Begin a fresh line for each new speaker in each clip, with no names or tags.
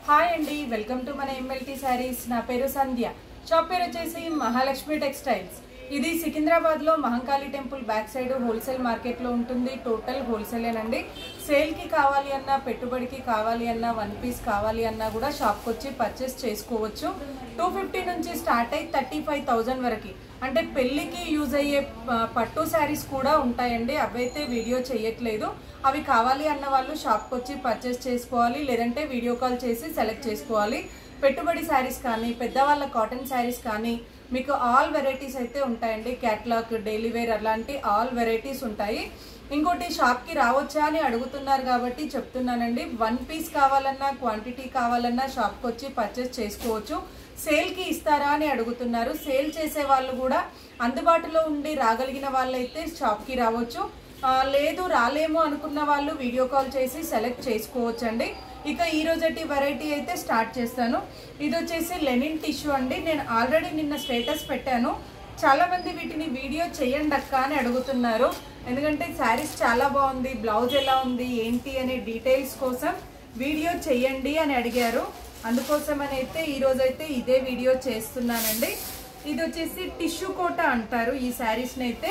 hi అండి welcome to మన MLT saris నా పేరు సంధ్య షాప్ పేరు వచ్చేసి మహాలక్ష్మి టెక్స్టైల్స్ ఇది సికింద్రాబాద్ లో Mahankali temple back side wholesale market లో ఉంటుంది టోటల్ హోల్సేలేనండి సేల్ కి కావాలి అన్నా పెట్టుబడికి కావాలి అన్నా వన్ పీస్ కావాలి అన్నా కూడా షాప్ కి వచ్చి పర్చేస్ చేసుకోవచ్చు టూ ఫిఫ్టీ నుంచి స్టార్ట్ అయ్యి థర్టీ ఫైవ్ థౌజండ్ వరకు అంటే పెళ్లికి యూజ్ అయ్యే ఆ, పట్టు శారీస్ కూడా ఉంటాయండి అవైతే వీడియో చేయట్లేదు అవి కావాలి అన్న వాళ్ళు షాప్కి వచ్చి పర్చేస్ చేసుకోవాలి లేదంటే వీడియో కాల్ చేసి సెలెక్ట్ చేసుకోవాలి పెట్టుబడి శారీస్ కానీ పెద్దవాళ్ళ కాటన్ శారీస్ కానీ మీకు ఆల్ వెరైటీస్ అయితే ఉంటాయండి క్యాట్లాగ్ డైలీ వేర్ అలాంటి ఆల్ వెరైటీస్ ఉంటాయి ఇంకోటి షాప్కి రావచ్చా అని అడుగుతున్నారు కాబట్టి చెప్తున్నానండి వన్ పీస్ కావాలన్నా క్వాంటిటీ కావాలన్నా షాప్కి వచ్చి పర్చేస్ చేసుకోవచ్చు సేల్కి ఇస్తారా అని అడుగుతున్నారు సేల్ చేసే వాళ్ళు కూడా అందుబాటులో ఉండి రాగలిగిన వాళ్ళైతే షాప్కి రావచ్చు ఆ, లేదు రాలేము అనుకున్న వాళ్ళు వీడియో కాల్ చేసి సెలెక్ట్ చేసుకోవచ్చండి ఇక ఈ రోజటి వెరైటీ అయితే స్టార్ట్ చేస్తాను ఇది వచ్చేసి లెనిన్ టిష్యూ అండి నేను ఆల్రెడీ నిన్న స్టేటస్ పెట్టాను చాలా మంది వీటిని వీడియో చేయండి అక్క అని అడుగుతున్నారు ఎందుకంటే శారీస్ చాలా బాగుంది బ్లౌజ్ ఎలా ఉంది ఏంటి అనే డీటెయిల్స్ కోసం వీడియో చేయండి అని అడిగారు అందుకోసం అని అయితే ఈరోజు అయితే ఇదే వీడియో చేస్తున్నానండి ఇది వచ్చేసి టిష్యూ కోట అంటారు ఈ శారీస్ని అయితే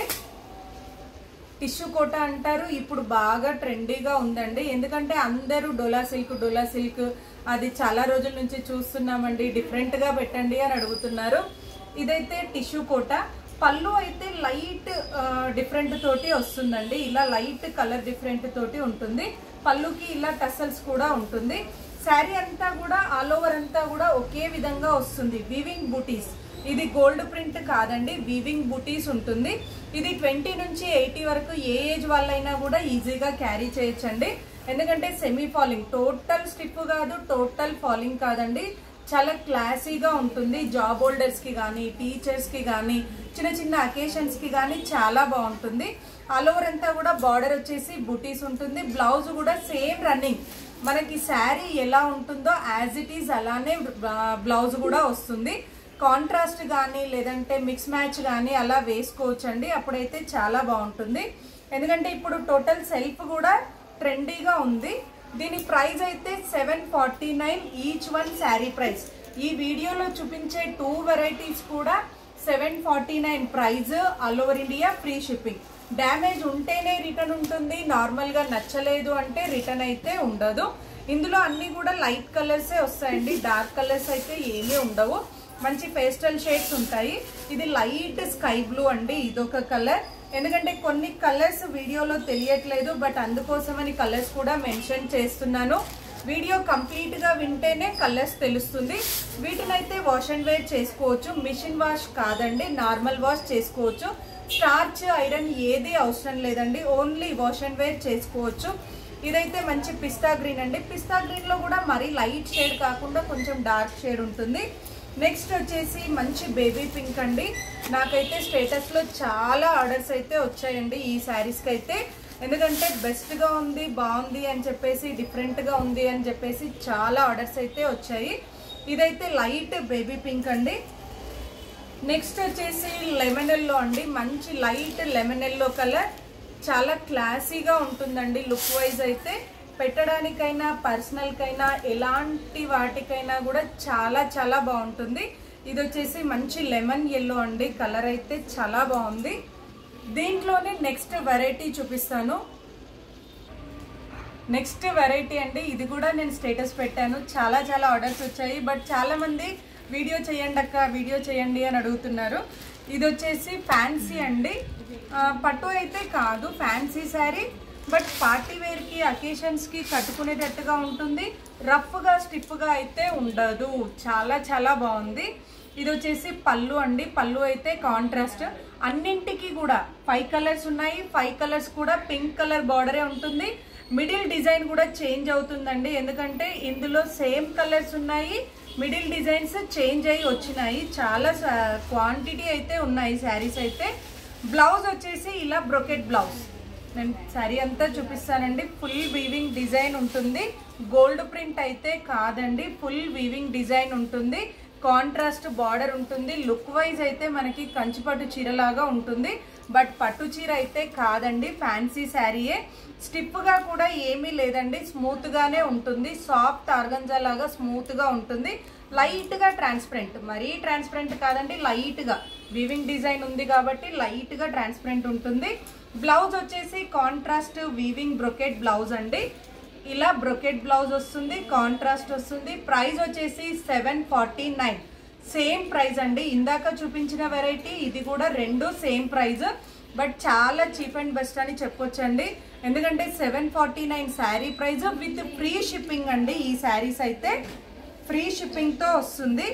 టిష్యూ కోట అంటారు ఇప్పుడు బాగా ట్రెండీగా ఉందండి ఎందుకంటే అందరూ డోలా సిల్క్ డోలా సిల్క్ అది చాలా రోజుల నుంచి చూస్తున్నామండి డిఫరెంట్గా పెట్టండి అని అడుగుతున్నారు ఇదైతే టిష్యూ కోట పళ్ళు అయితే లైట్ డిఫరెంట్ తోటి వస్తుందండి ఇలా లైట్ కలర్ డిఫరెంట్ తోటి ఉంటుంది పళ్ళుకి ఇలా టసల్స్ కూడా ఉంటుంది శారీ అంతా కూడా ఆల్ ఓవర్ అంతా కూడా ఒకే విధంగా వస్తుంది వీవింగ్ బూటీస్ ఇది గోల్డ్ ప్రింట్ కాదండి వీవింగ్ బూటీస్ ఉంటుంది ఇది ట్వంటీ నుంచి ఎయిటీ వరకు ఏ ఏజ్ వాళ్ళైనా కూడా ఈజీగా క్యారీ చేయొచ్చండి ఎందుకంటే సెమీ ఫాలింగ్ టోటల్ స్టిప్ కాదు టోటల్ ఫాలింగ్ కాదండి చాలా క్లాసీగా ఉంటుంది జాబ్ హోల్డర్స్ కి కానీ టీచర్స్ కి కానీ చిన్న చిన్న అకేషన్స్ కి కానీ చాలా బాగుంటుంది ఆల్ ఓవర్ అంతా కూడా బార్డర్ వచ్చేసి బుటీస్ ఉంటుంది బ్లౌజ్ కూడా సేమ్ రన్నింగ్ మనకి శారీ ఎలా ఉంటుందో యాజ్ ఇట్ ఈజ్ అలానే బ్లౌజ్ కూడా వస్తుంది కాంట్రాస్ట్ కానీ లేదంటే మిక్స్ మ్యాచ్ కానీ అలా వేసుకోవచ్చండి అప్పుడైతే చాలా బాగుంటుంది ఎందుకంటే ఇప్పుడు టోటల్ సెల్ఫ్ కూడా ట్రెండీగా ఉంది దీని ప్రైస్ అయితే seven forty nine each one sari price ఈ వీడియోలో చూపించే టూ వెరైటీస్ కూడా seven forty nine price all over India free shipping damage ఉంటేనే రిటర్న్ ఉంటుంది నార్మల్గా నచ్చలేదు అంటే రిటర్న్ అయితే ఉండదు ఇందులో అన్ని కూడా లైట్ కలర్సే వస్తాయండి డార్క్ కలర్స్ అయితే ఏమీ ఉండవు మంచి పేస్టల్ షేడ్స్ ఉంటాయి ఇది లైట్ స్కై బ్లూ అండి ఇదొక కలర్ ఎందుకంటే కొన్ని కలర్స్ వీడియోలో తెలియట్లేదు బట్ అందుకోసమని కలర్స్ కూడా మెన్షన్ చేస్తున్నాను వీడియో కంప్లీట్ గా వింటేనే కలర్స్ తెలుస్తుంది వీటినైతే వాష్ అండ్ వేర్ చేసుకోవచ్చు మిషన్ వాష్ కాదండి నార్మల్ వాష్ చేసుకోవచ్చు స్టార్చ్ ఐరన్ ఏది అవసరం లేదండి ఓన్లీ వాష్ అండ్ వేర్ చేసుకోవచ్చు ఇదైతే మంచి పిస్తా గ్రీన్ అండి పిస్తా గ్రీన్ లో కూడా మరీ లైట్ షేడ్ కాకుండా కొంచెం డార్క్ షేడ్ ఉంటుంది నెక్స్ట్ వచ్చేసి మంచి బేబీ పింక్ అండి నాకైతే స్టేటస్ లో చాలా ఆర్డర్స్ అయితే వచ్చాయండి ఈ శారీస్ కి అయితే ఎందుకంటే బెస్ట్ గా ఉంది బాగుంది అని చెప్పేసి డిఫరెంట్ గా ఉంది అని చెప్పేసి చాలా ఆర్డర్స్ అయితే వచ్చాయి ఇదైతే లైట్ బేబీ పింక్ అండి నెక్స్ట్ వచ్చేసి లెమన్ ఎల్లో అండి మంచి లైట్ లెమన్ ఎల్లో కలర్ చాలా క్లాసీగా ఉంటుందండి లుక్ వైజ్ అయితే పెట్టడానికైనా పర్సనల్కైనా ఎలాంటి వాటికైనా కూడా చాలా చాలా బాగుంటుంది ఇది వచ్చేసి మంచి లెమన్ ఎల్లో అండి కలర్ అయితే చాలా బాగుంది దీంట్లోనే నెక్స్ట్ వెరైటీ చూపిస్తాను నెక్స్ట్ వెరైటీ అండి ఇది కూడా నేను స్టేటస్ పెట్టాను చాలా చాలా ఆర్డర్స్ వచ్చాయి బట్ చాలా మంది వీడియో చేయండి అక్క వీడియో చేయండి అని అడుగుతున్నారు ఇది వచ్చేసి ఫ్యాన్సీ అండి ఆ, పట్టు అయితే కాదు ఫ్యాన్సీ శారీ బట్ పార్టీ వేర్కి అకేషన్స్కి కట్టుకునేటట్టుగా ఉంటుంది రఫ్గా స్టిఫ్గా అయితే ఉండదు చాలా చాలా బాగుంది ఇది వచ్చేసి పళ్ళు అండి పళ్ళు అయితే కాంట్రాస్ట్ అన్నింటికి కూడా ఫైవ్ కలర్స్ ఉన్నాయి ఫైవ్ కలర్స్ కూడా పింక్ కలర్ బార్డరే ఉంటుంది మిడిల్ డిజైన్ కూడా చేంజ్ అవుతుందండి ఎందుకంటే ఇందులో సేమ్ కలర్స్ ఉన్నాయి మిడిల్ డిజైన్స్ చేంజ్ అయ్యి వచ్చినాయి చాలా క్వాంటిటీ అయితే ఉన్నాయి శారీస్ అయితే బ్లౌజ్ వచ్చేసి ఇలా బ్రొకెట్ బ్లౌజ్ నేను శారీ అంతా చూపిస్తానండి ఫుల్ వీవింగ్ డిజైన్ ఉంటుంది గోల్డ్ ప్రింట్ అయితే కాదండి ఫుల్ వీవింగ్ డిజైన్ ఉంటుంది కాంట్రాస్ట్ బార్డర్ ఉంటుంది లుక్ వైజ్ అయితే మనకి కంచిపట్టు చీరలాగా ఉంటుంది బట్ పట్టు చీర అయితే కాదండి ఫ్యాన్సీ శారీయే స్టిప్గా కూడా ఏమీ లేదండి స్మూత్గానే ఉంటుంది సాఫ్ట్ ఆర్గంజా లాగా స్మూత్గా ఉంటుంది లైట్గా ట్రాన్స్పరెంట్ మరీ ట్రాన్స్పరెంట్ కాదండి లైట్గా వీవింగ్ డిజైన్ ఉంది కాబట్టి లైట్గా ట్రాన్స్పరెంట్ ఉంటుంది బ్లౌజ్ వచ్చేసి కాంట్రాస్ట్ వీవింగ్ బ్రొకెట్ బ్లౌజ్ అండి ఇలా బ్రొకెట్ బ్లౌజ్ వస్తుంది కాంట్రాస్ట్ వస్తుంది ప్రైస్ వచ్చేసి seven forty nine same price అండి ఇందాక చూపించిన వెరైటీ ఇది కూడా రెండు సేమ్ ప్రైస్ బట్ చాలా చీప్ అండ్ బెస్ట్ అని చెప్పొచ్చండి ఎందుకంటే seven forty nine sari price with free shipping అండి ఈ శారీస్ అయితే ఫ్రీ షిప్పింగ్తో వస్తుంది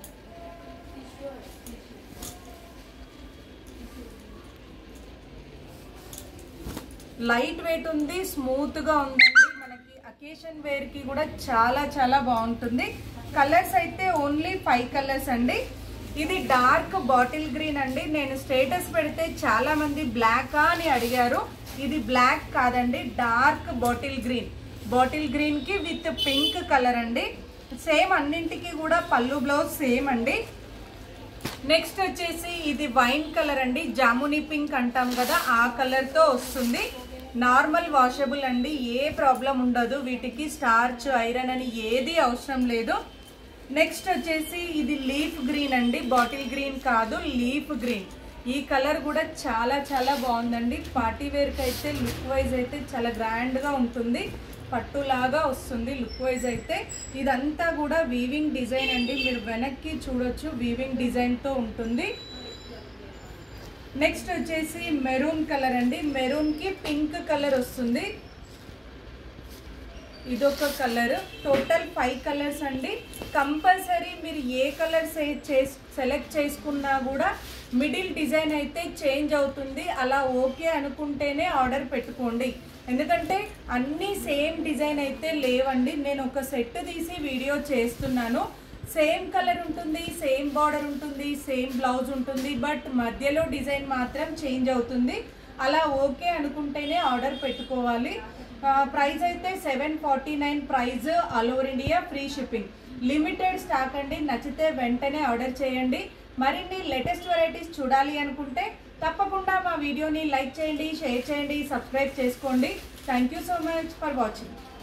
లైట్ వెయిట్ ఉంది స్మూత్ గా ఉందండి మనకి అకేషన్ వేర్ కి కూడా చాలా చాలా బాగుంటుంది కలర్స్ అయితే ఓన్లీ ఫైవ్ కలర్స్ అండి ఇది డార్క్ బాటిల్ గ్రీన్ అండి నేను స్టేటస్ పెడితే చాలా మంది బ్లాక్ అని అడిగారు ఇది బ్లాక్ కాదండి dark bottle green bottle green కి విత్ పింక్ కలర్ అండి సేమ్ అన్నింటికి కూడా పళ్ళు బ్లౌజ్ సేమ్ అండి నెక్స్ట్ వచ్చేసి ఇది వైన్ కలర్ అండి జాముని పింక్ అంటాం కదా ఆ కలర్ తో వస్తుంది నార్మల్ వాషబుల్ అండి ఏ ప్రాబ్లం ఉండదు వీటికి స్టార్చ్ ఐరన్ అని ఏది అవసరం లేదు నెక్స్ట్ వచ్చేసి ఇది లీఫ్ గ్రీన్ అండి బాటిల్ గ్రీన్ కాదు లీఫ్ గ్రీన్ ఈ కలర్ కూడా చాలా చాలా బాగుందండి పార్టీ వేర్కి అయితే లుక్ వైజ్ అయితే చాలా గ్రాండ్గా ఉంటుంది పట్టులాగా వస్తుంది లుక్ వైజ్ అయితే ఇదంతా కూడా వీవింగ్ డిజైన్ అండి మీరు వెనక్కి చూడొచ్చు వీవింగ్ డిజైన్తో ఉంటుంది నెక్స్ట్ వచ్చేసి మెరూన్ కలర్ అండి మెరూన్కి పింక్ కలర్ వస్తుంది ఇదొక కలర్ టోటల్ ఫైవ్ కలర్స్ అండి కంపల్సరీ మీరు ఏ కలర్ సెలెక్ట్ చేసుకున్నా కూడా మిడిల్ డిజైన్ అయితే చేంజ్ అవుతుంది అలా ఓకే అనుకుంటేనే ఆర్డర్ పెట్టుకోండి ఎందుకంటే అన్నీ సేమ్ డిజైన్ అయితే లేవండి నేను ఒక సెట్ తీసి వీడియో చేస్తున్నాను సేమ్ కలర్ ఉంటుంది సేమ్ బార్డర్ ఉంటుంది సేమ్ బ్లౌజ్ ఉంటుంది బట్ మధ్యలో డిజైన్ మాత్రం చేంజ్ అవుతుంది అలా ఓకే అనుకుంటేనే ఆర్డర్ పెట్టుకోవాలి ప్రైస్ అయితే seven forty nine price all over India free shipping limited stock అండి నచ్చితే వెంటనే ఆర్డర్ చేయండి మరిన్ని లేటెస్ట్ వెరైటీస్ చూడాలి అనుకుంటే తప్పకుండా మా వీడియోని లైక్ చేయండి షేర్ చేయండి సబ్స్క్రైబ్ చేసుకోండి thank you so much for watching